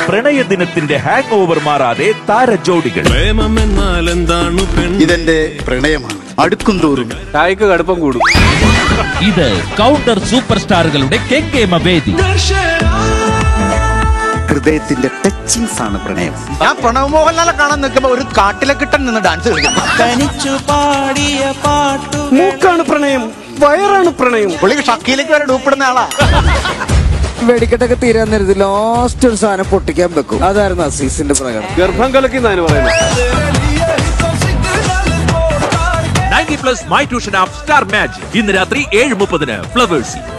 പ്രണയ ദിനത്തിന്റെ hang over മാറാതെ താരജോഡികൾ പ്രേമം എന്നാൽ എന്താണ് പെണ്ണ് ഇതെന്റെ പ്രണയമാണ് അടുക്കും തോറും ചായക്ക് കടുപ്പം കൂടും ഇത് കൗണ്ടർ സൂപ്പർ സ്റ്റാറുകളുടെ കെങ്കേമ വേദി ഹൃദയത്തിന്റെ ടച്ചിങ്സ് ആണ് പ്രണയം ഞാൻ പ്രണവ് മോഹൻലാലെ കാണാൻ നിൽക്കുമ്പോ ഒരു കാട്ടിലെ കിട്ടൻ നിന്ന് ഡാൻസ് കളിക്കും തനിച്ചു പാടിയ പാട്ടു മൂക്കാണ് പ്രണയം വയറാണ് പ്രണയം പുള്ളി ഷക്കീലേക്ക് വരെ ഡൂപ്പിടുന്ന ആളാ വെടിക്കെട്ടൊക്കെ തീരാൻ നേരത്ത് ലാസ്റ്റ് ഒരു സാധനം പൊട്ടിക്കാൻ വെക്കും അതായിരുന്നു അസീസിന്റെ പ്രകടനം ഗർഭം കലക്കി എന്നാണ് പറയുന്നത് ninety plus my tuition app star magic ഇന്ന് രാത്രി ഏഴ് മുപ്പതിന് ഫ്ലവേഴ്സി